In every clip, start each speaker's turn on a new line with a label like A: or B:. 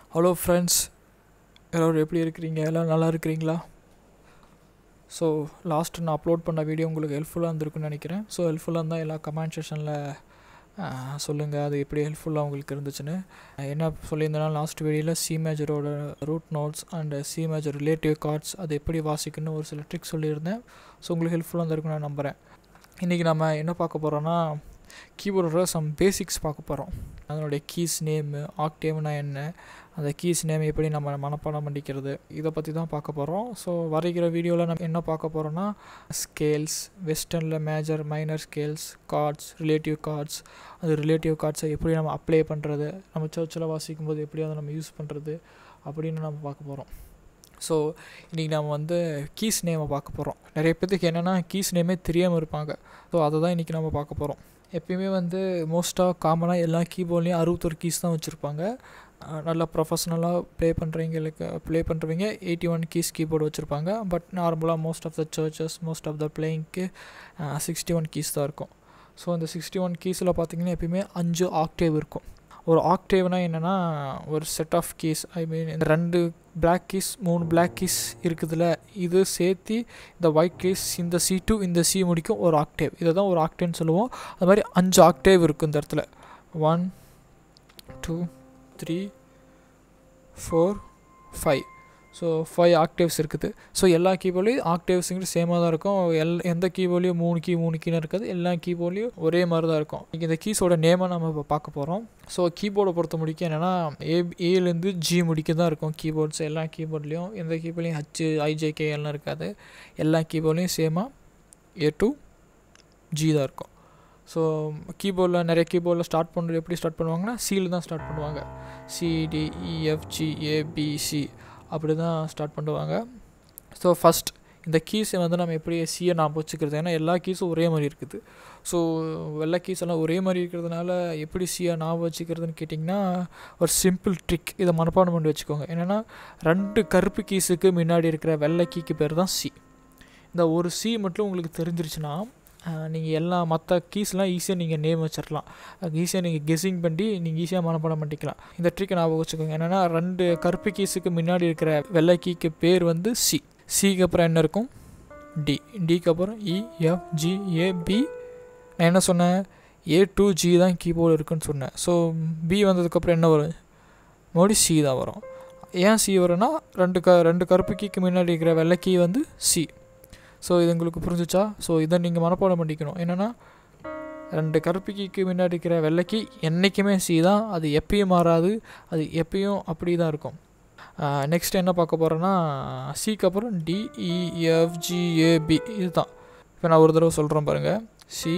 A: Hello friends எல்லோரும் எப்படி இருக்கிறீங்க எல்லாம் நல்லா இருக்கிறீங்களா ஸோ லாஸ்ட் நான் அப்லோட் பண்ண வீடியோ உங்களுக்கு ஹெல்ப்ஃபுல்லாக இருந்திருக்குன்னு நினைக்கிறேன் ஸோ ஹெல்ப்ஃபுல்லாக இருந்தால் எல்லா கமெண்ட் செஷனில் சொல்லுங்கள் அது எப்படி ஹெல்ப்ஃபுல்லாக உங்களுக்கு இருந்துச்சுன்னு என்ன சொல்லியிருந்தேன்னா லாஸ்ட் வீடியோவில் சி மேஜரோட root notes and C major relative chords அது எப்படி வாசிக்கணும்னு ஒரு சில ட்ரிக்ஸ் சொல்லியிருந்தேன் ஸோ உங்களுக்கு ஹெல்ப்ஃபுல்லாக இருந்திருக்குன்னு நான் நம்புகிறேன் இன்றைக்கி நம்ம என்ன பார்க்க போகிறோன்னா கீபோர்டோட சம் பேசிக்ஸ் பார்க்க போகிறோம் அதனுடைய கீஸ் நேமு ஆக்டேவ்னா என்ன அந்த கீஸ் நேம் எப்படி நம்ம மனப்பாடம் பண்ணிக்கிறது இதை பற்றி தான் பார்க்க போகிறோம் ஸோ வரைகிற வீடியோவில் நம்ம என்ன பார்க்க போகிறோன்னா ஸ்கேல்ஸ் வெஸ்டர்னில் major minor scales chords relative chords அது ரிலேட்டிவ் கார்ட்ஸை எப்படி நம்ம அப்ளை பண்ணுறது நம்ம சர்ச்சில் வாசிக்கும் போது எப்படி அதை நம்ம யூஸ் பண்ணுறது அப்படின்னு நம்ம பார்க்க போகிறோம் ஸோ இன்றைக்கி நம்ம வந்து கீஸ் நேமை பார்க்க போகிறோம் நிறைய பேர்த்துக்கு என்னென்னா கீஸ் நேமே தெரியாமல் இருப்பாங்க ஸோ அதை தான் இன்றைக்கி நம்ம பார்க்க போகிறோம் எப்பயுமே வந்து மோஸ்ட்டாக காமனாக எல்லா கீபோர்ட்லேயும் அறுபத்தொரு கீஸ் தான் வச்சுருப்பாங்க நல்லா ப்ரொஃபஷ்னலாக ப்ளே பண்ணுறவங்களுக்கு ப்ளே பண்ணுறவங்க எயிட்டி ஒன் கீஸ் கீபோர்டு வச்சுருப்பாங்க பட் நார்மலாக most of the churches most of the பிளேயிங்க்கு சிக்ஸ்டி ஒன் கீஸ் தான் இருக்கும் ஸோ இந்த சிக்ஸ்டி ஒன் கீஸில் பார்த்தீங்கன்னா எப்பயுமே அஞ்சு ஆக்டேவ் இருக்கும் ஒரு ஆக்டேவ்னால் என்னென்னா ஒரு set of keys I mean இந்த ரெண்டு பிளாக் கீஸ் மூணு பிளாக் கீஸ் இருக்குதுல்ல இது சேர்த்து இந்த ஒயிட் கீஸ் இந்த சி டூ இந்த சி முடிக்கும் ஒரு ஆக்டேவ் இதை தான் ஒரு ஆக்டேவ்னு சொல்லுவோம் அது மாதிரி அஞ்சு ஆக்டேவ் இருக்குது இந்த இடத்துல one two three four five so five octaves இருக்குது ஸோ எல்லா கீபோர்ட்லேயும் ஆக்டேவ்ஸுங்கிறது சேமாக தான் இருக்கும் எல் எந்த கீபோர்ட்லேயும் மூணு கீ மூணு கீன்னு இருக்காது எல்லா கீபோர்ட்லேயும் ஒரே மாதிரி தான் இருக்கும் இங்கே இந்த கீஸோட நேமை நம்ம இப்போ பார்க்க போகிறோம் ஸோ கீபோர்டை பொறுத்த முடிக்கும் என்னென்னா ஏ ஏலேருந்து ஜி முடிக்க தான் இருக்கும் கீபோர்ட்ஸ் எல்லா கீபோர்ட்லேயும் எந்த கீபோர்ட்லேயும் ஹச் ஐஜேகே எல்லாம் இருக்காது எல்லா கீபோர்ட்லேயும் சேமாக ஏ டு ஜி தான் இருக்கும் ஸோ கீபோர்டில் நிறைய கீபோர்டில் ஸ்டார்ட் பண்ணுறது எப்படி ஸ்டார்ட் பண்ணுவாங்கன்னா சியில் தான் ஸ்டார்ட் பண்ணுவாங்க சிடிஇஎஃப்ஜிஏபிசி அப்படி தான் ஸ்டார்ட் பண்ணுவாங்க ஸோ ஃபஸ்ட் இந்த கீஸை வந்து நம்ம எப்படி சியை நாம் வச்சுக்கிறது ஏன்னா எல்லா கீஸும் ஒரே மாதிரி இருக்குது ஸோ எல்லா கீஸ் எல்லாம் ஒரே மாதிரி இருக்கிறதுனால எப்படி சியை ஞாபகம் வச்சுக்கிறதுன்னு கேட்டிங்கன்னா ஒரு சிம்பிள் ட்ரிக் இதை மனப்பாடம் பண்ணி வச்சுக்கோங்க என்னென்னா ரெண்டு கருப்பு கீஸுக்கு முன்னாடி இருக்கிற வெள்ளை கீக்கு பேர் தான் சி இந்த ஒரு சி மட்டும் உங்களுக்கு தெரிஞ்சிருச்சுன்னா நீங்கள் எல்லா மற்ற கீஸ்லாம் ஈஸியாக நீங்கள் நேம் வச்சிடலாம் ஈஸியாக நீங்கள் கெஸ்ஸிங் பண்ணி நீங்கள் ஈஸியாக மனப்பாடம் பண்ணிக்கலாம் இந்த ட்ரிக்கை ஞாபகம் வச்சுக்கோங்க என்னென்னா ரெண்டு கருப்பு கீஸுக்கு முன்னாடி இருக்கிற வெள்ளை கீக்கு பேர் வந்து சி சிக்கு அப்புறம் என்ன இருக்கும் டி டிக்கு அப்புறம் E F G A B நான் என்ன சொன்னேன் ஏ டு ஜி தான் கீபோர்டு இருக்குன்னு சொன்னேன் ஸோ பி வந்ததுக்கப்புறம் என்ன வரும் மறுபடியும் சி தான் வரும் ஏன் சி வரும்னா ரெண்டு க ரெண்டு கருப்பு கீக்கு முன்னாடி இருக்கிற வெள்ளை கீ வந்து சி ஸோ இது உங்களுக்கு புரிஞ்சிச்சா ஸோ இதை நீங்கள் மனப்பாடம் பண்ணிக்கணும் என்னென்னா ரெண்டு கருப்பிக்கு முன்னாடி இருக்கிற வெள்ளைக்கு என்றைக்குமே சி தான் அது எப்பயும் மாறாது அது எப்பயும் அப்படி தான் இருக்கும் நெக்ஸ்ட் என்ன பார்க்க போகிறேன்னா சிக்கு அப்புறம் டிஇஎஃப்ஜிஏபி இதுதான் இப்போ நான் ஒரு தடவை சொல்கிறேன் பாருங்கள் சி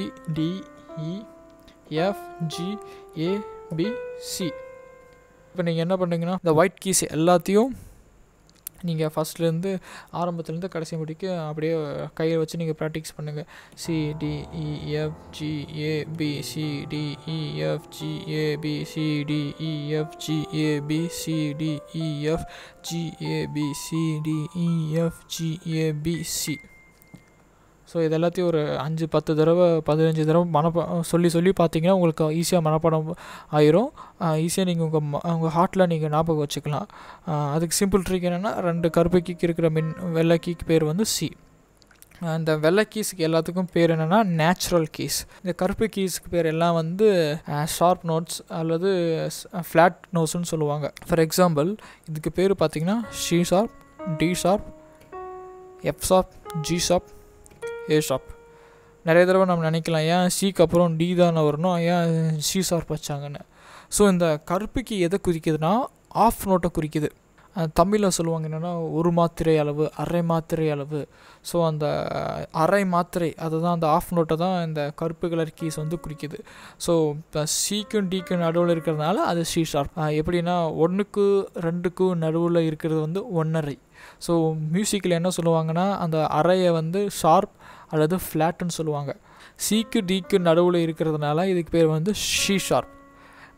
A: டிஇஎஃப்ஜிஏபிசி இப்போ நீங்கள் என்ன பண்ணுறீங்கன்னா இந்த ஒயிட் கீஸ் எல்லாத்தையும் நீங்கள் ஃபஸ்ட்லேருந்து ஆரம்பத்துலேருந்து கடைசி முடிக்க அப்படியே கையில் வச்சு நீங்கள் ப்ராக்டிஸ் பண்ணுங்கள் சிடிஇஎஃப்ஜிஏபி சிடிஇஎஃப்ஜிஏபி சிடிஇஎஃப்ஜிஏபி சிடிஇஎஃப்ஜிஏபி சிடிஇஎஃப்ஜிஏபிசி ஸோ இது எல்லாத்தையும் ஒரு அஞ்சு பத்து தடவை பதினஞ்சு தடவை மனப்பா சொல்லி சொல்லி பார்த்தீங்கன்னா உங்களுக்கு ஈஸியாக மனப்பாடம் ஆயிரும் ஈஸியாக நீங்கள் உங்கள் உங்கள் ஹார்ட்டில் நீங்கள் ஞாபகம் வச்சுக்கலாம் அதுக்கு சிம்பிள் ட்ரிக் என்னென்னா ரெண்டு கருப்பு கீக்கு இருக்கிற மின் வெள்ளை கீக்கு பேர் வந்து சி அந்த வெள்ளை கீஸுக்கு எல்லாத்துக்கும் பேர் என்னென்னா நேச்சுரல் கீஸ் இந்த கருப்பு கீஸுக்கு பேர் எல்லாம் வந்து ஷார்ப் நோட்ஸ் அல்லது ஃப்ளாட் நோட்ஸ்னு சொல்லுவாங்க ஃபார் எக்ஸாம்பிள் இதுக்கு பேர் பார்த்தீங்கன்னா C sharp D sharp F sharp G sharp A sharp நிறைய தடவை நம்ம நினைக்கலாம் ஏன் சிக்கு அப்புறம் டி தானே வரணும் ஏன் சி ஷார்ப் வச்சாங்கன்னு ஸோ இந்த கருப்புக்கு எதை குறிக்குதுன்னா ஆஃப் நோட்டை குறிக்குது தமிழில் சொல்லுவாங்க என்னென்னா ஒரு மாத்திரை அளவு அரை மாத்திரை அளவு ஸோ அந்த அரை மாத்திரை அதுதான் அந்த ஆஃப் நோட்டை தான் இந்த கருப்பு கலர் கீஸ் வந்து குறிக்குது ஸோ இப்போ சிக்கும் டிக்கும் நடுவில் இருக்கிறதுனால அது சி ஷார்ப் எப்படின்னா ஒன்றுக்கு ரெண்டுக்கும் நடுவில் இருக்கிறது வந்து ஒன்றரை ஸோ மியூசிக்கில் என்ன சொல்லுவாங்கன்னா அந்த அறையை வந்து ஷார்ப் அல்லது ஃப்ளாட்டுன்னு சொல்லுவாங்க சிக்கு டிக்கு நடுவில் இருக்கிறதுனால இதுக்கு பேர் வந்து ஷி ஷார்ப்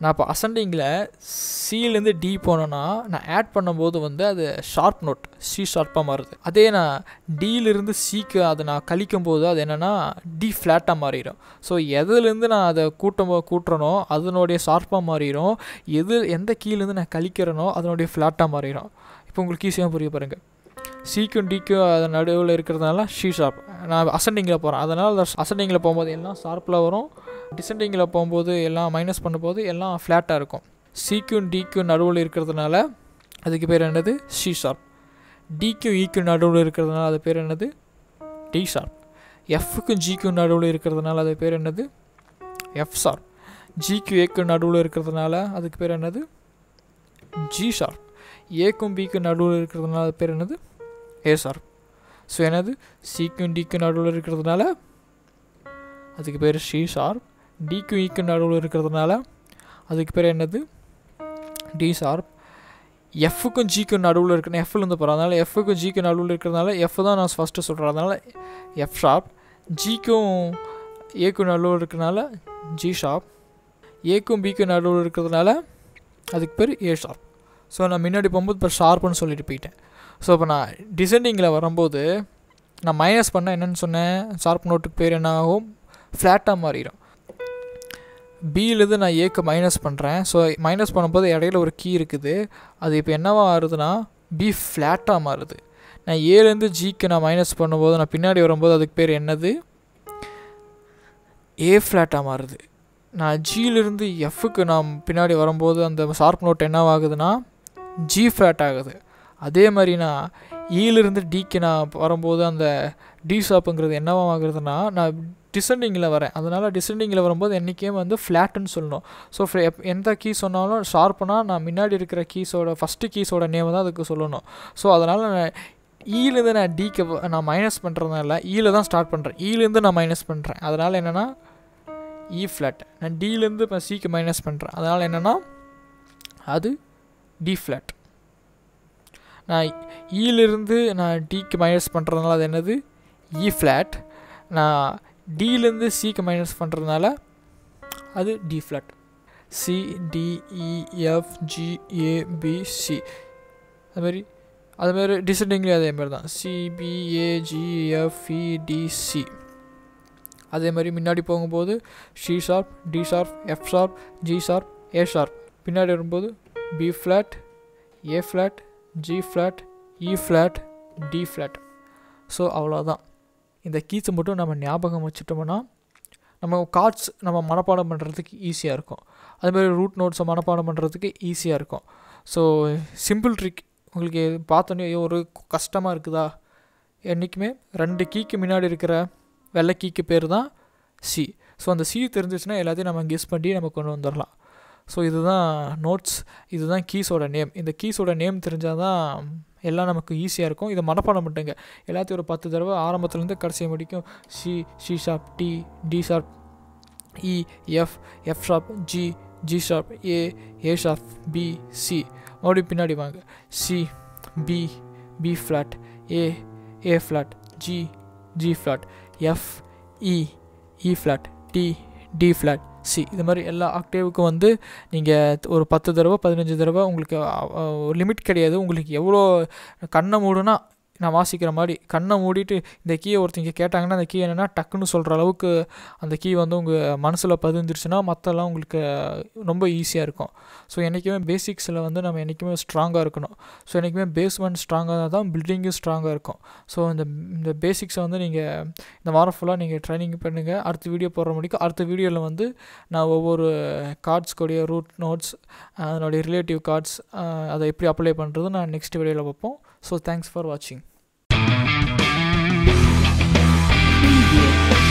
A: நான் இப்போ அசண்டிங்கில் சிலேருந்து டி போனேன்னா நான் ஆட் பண்ணும்போது வந்து அது ஷார்ப் நோட் சி ஷார்ப்பாக மாறுது அதே நான் டியிலிருந்து சிக்கு அதை நான் கழிக்கும் போது அது என்னென்னா டி ஃப்ளாட்டாக மாறிடும் ஸோ எதுலேருந்து நான் அதை கூட்டம் கூட்டுறனோ அதனுடைய ஷார்ப்பாக மாறிடும் எது எந்த கீழேருந்து நான் கழிக்கிறேனோ அதனுடைய ஃப்ளாட்டாக மாறிடும் இப்போ உங்களுக்கு ஈஸியாக புரிய பாருங்கள் சிக்கும் டிக்கும் அது நடுவில் இருக்கிறதுனால ஷீ ஷார்ப் நான் அசண்டிங்கில் போகிறேன் அதனால் அசண்டிங்கில் போகும்போது எல்லாம் ஷார்ப்பில் வரும் டிசெண்டிங்கில் போகும்போது எல்லாம் மைனஸ் பண்ணும்போது எல்லாம் ஃப்ளாட்டாக இருக்கும் சிக்கும் டிக்கும் நடுவில் இருக்கிறதுனால அதுக்கு பேர் என்னது ஷீ ஷார்ப் டிக்கும் ஈக்கும் நடுவில் இருக்கிறதுனால அது பேர் என்னது டி ஷார்ப் எஃப்க்கும் ஜிக்கும் நடுவில் இருக்கிறதுனால அது பேர் என்னது எஃப் ஷார்ப் ஜிக்கு ஏக்கும் நடுவில் இருக்கிறதுனால அதுக்கு பேர் என்னது ஜி ஷார்ப் ஏக்கும் பிக்கும் நடுவில் இருக்கிறதுனால அது பேர் என்னது ஏ ஷார்ப் ஸோ என்னது சிக்கும் டிக்கும் நடுவில் இருக்கிறதுனால அதுக்கு பேர் ஷி ஷார்ப் டிக்கும் ஈக்கும் நடுவில் இருக்கிறதுனால அதுக்கு பேர் என்னது டி ஷார்ப் எஃப்க்கும் ஜிக்கும் நடுவில் இருக்கு எஃப்லேருந்து போகிறோம் அதனால் எஃப்க்கும் ஜிக்கும் நடுவில் இருக்கிறதுனால எஃப் தான் நான் ஃபஸ்ட்டு சொல்கிறேன் அதனால் எஃப் ஷார்ப் ஜிக்கும் ஏக்கும் நடுவில் இருக்கிறதுனால ஜி ஷார்ப் ஏக்கும் பிக்கும் நடுவில் இருக்கிறதுனால அதுக்கு பேர் ஏ ஷார்ப் ஸோ நான் முன்னாடி போகும்போது இப்போ ஷார்ப்னு சொல்லிட்டு போயிட்டேன் ஸோ இப்போ நான் டிசெண்டிங்கில் வரும்போது நான் மைனஸ் பண்ண என்னென்னு சொன்னேன் ஷார்ப் நோட்டுக்கு பேர் என்ன ஆகும் ஃப்ளாட்டாக மாறிடும் பியிலேருந்து நான் ஏக்கு மைனஸ் பண்ணுறேன் ஸோ மைனஸ் பண்ணும்போது இடையில ஒரு கீ இருக்குது அது இப்போ என்னவா ஆகுதுன்னா பி ஃப்ளாட்டாக மாறுது நான் ஏலேருந்து ஜிக்கு நான் மைனஸ் பண்ணும்போது நான் பின்னாடி வரும்போது அதுக்கு பேர் என்னது ஏ ஃப்ளாட்டாக மாறுது நான் ஜியிலிருந்து எஃப்க்கு நான் பின்னாடி வரும்போது அந்த ஷார்ப் நோட் என்னவாகுதுன்னா ஜி ஃப்ளாட் ஆகுது அதே மாதிரி நான் ஈலிருந்து டிக்கு நான் வரும்போது அந்த டி ஷாப்புங்கிறது என்னவாகுதுன்னா நான் டிசெண்டிங்கில் வரேன் அதனால் டிசெண்டிங்கில் வரும்போது என்றைக்கே வந்து ஃப்ளாட்டுன்னு சொல்லணும் ஸோ எந்த கீ சொன்னாலும் ஷார்ப்புனா நான் முன்னாடி இருக்கிற கீஸோட ஃபஸ்ட்டு கீஸோட நேம் தான் அதுக்கு சொல்லணும் ஸோ அதனால் நான் ஈலேருந்து நான் டிக்கு நான் மைனஸ் பண்ணுறதுனால ஈல தான் ஸ்டார்ட் பண்ணுறேன் ஈலேருந்து நான் மைனஸ் பண்ணுறேன் அதனால் என்னென்னா இ ஃப்ளாட் நான் டிலேருந்து இப்போ சிக்கு மைனஸ் பண்ணுறேன் அதனால் என்னென்னா அது டி ஃப்ளாட் நான் ஈலிருந்து நான் டிக்கு மைனஸ் பண்ணுறதுனால அது என்னது இ ஃப்ளாட் நான் டிலேருந்து சிக்கு மைனஸ் பண்ணுறதுனால அது D flat C D E F G A B C அதுமாரி அதுமாரி டிசெண்டிங்லேயும் அதேமாரி தான் சிபிஏஜிஎஃப்இடிசி அதே மாதிரி முன்னாடி போகும்போது C sharp D sharp F sharp G sharp A sharp பின்னாடி வரும்போது B flat A flat G flat E flat D flat so அவ்வளோதான் இந்த கீஸை மட்டும் நம்ம ஞாபகம் வச்சுட்டோம்னா நம்ம கார்ட்ஸ் நம்ம மனப்பாடம் பண்ணுறதுக்கு ஈஸியாக இருக்கும் அதுமாதிரி ரூட் நோட்ஸை மனப்பாடம் பண்ணுறதுக்கு ஈஸியாக இருக்கும் ஸோ சிம்பிள் ட்ரிக் உங்களுக்கு பார்த்தோன்னே ஒரு கஷ்டமாக இருக்குதா என்றைக்குமே ரெண்டு கீக்கு முன்னாடி இருக்கிற வெள்ளை கீக்கு பேர் தான் சி ஸோ அந்த சி தெரிஞ்சிச்சுன்னா எல்லாத்தையும் நம்ம கெஸ் பண்ணி நம்ம கொண்டு வந்துடலாம் ஸோ இதுதான் நோட்ஸ் இதுதான் கீஸோட நேம் இந்த கீஸோட நேம் தெரிஞ்சால் தான் எல்லாம் நமக்கு ஈஸியாக இருக்கும் இதை மனப்பாடம் பண்ணுங்க எல்லாத்தையும் ஒரு பத்து தடவை ஆரம்பத்துலேருந்து கடைசி முடிக்கும் C C sharp D D sharp E F F sharp G G sharp A A sharp B C மறுபடியும் பின்னாடி வாங்க C B B flat A A flat G G flat F E E flat D D flat C இது மாதிரி எல்லா ஆக்டேவுக்கும் வந்து நீங்கள் ஒரு பத்து தடவை பதினஞ்சு தடவை உங்களுக்கு லிமிட் கிடையாது உங்களுக்கு எவ்வளோ கண்ணை மூடுனா நான் வாசிக்கிற மாதிரி கண்ணை மூடிட்டு இந்த கீயை ஒருத்தங்க கேட்டாங்கன்னா அந்த கீ என்னென்னா டக்குன்னு சொல்கிற அளவுக்கு அந்த கீ வந்து உங்கள் மனசில் பதிஞ்சிருச்சுன்னா மற்றெல்லாம் உங்களுக்கு ரொம்ப ஈஸியாக இருக்கும் ஸோ என்றைக்குமே பேசிக்ஸில் வந்து நம்ம என்றைக்குமே ஸ்ட்ராங்காக இருக்கணும் ஸோ என்றைக்குமே பேஸ்மெண்ட் ஸ்ட்ராங்காக தான் பில்டிங்கும் ஸ்ட்ராங்காக இருக்கும் ஸோ இந்த இந்த பேசிக்ஸை வந்து நீங்கள் இந்த வாரம் ஃபுல்லாக நீங்கள் ட்ரைனிங் பண்ணுங்கள் அடுத்த வீடியோ போடுற முடிக்கும் அடுத்த வீடியோவில் வந்து நான் ஒவ்வொரு கார்ட்ஸ்க்குடைய ரூட் நோட்ஸ் அதனுடைய ரிலேட்டிவ் கார்ட்ஸ் அதை எப்படி அப்ளை பண்ணுறது நான் நெக்ஸ்ட் வீடியோவில் பார்ப்போம் ஸோ தேங்க்ஸ் ஃபார் வாட்சிங்
B: Preview.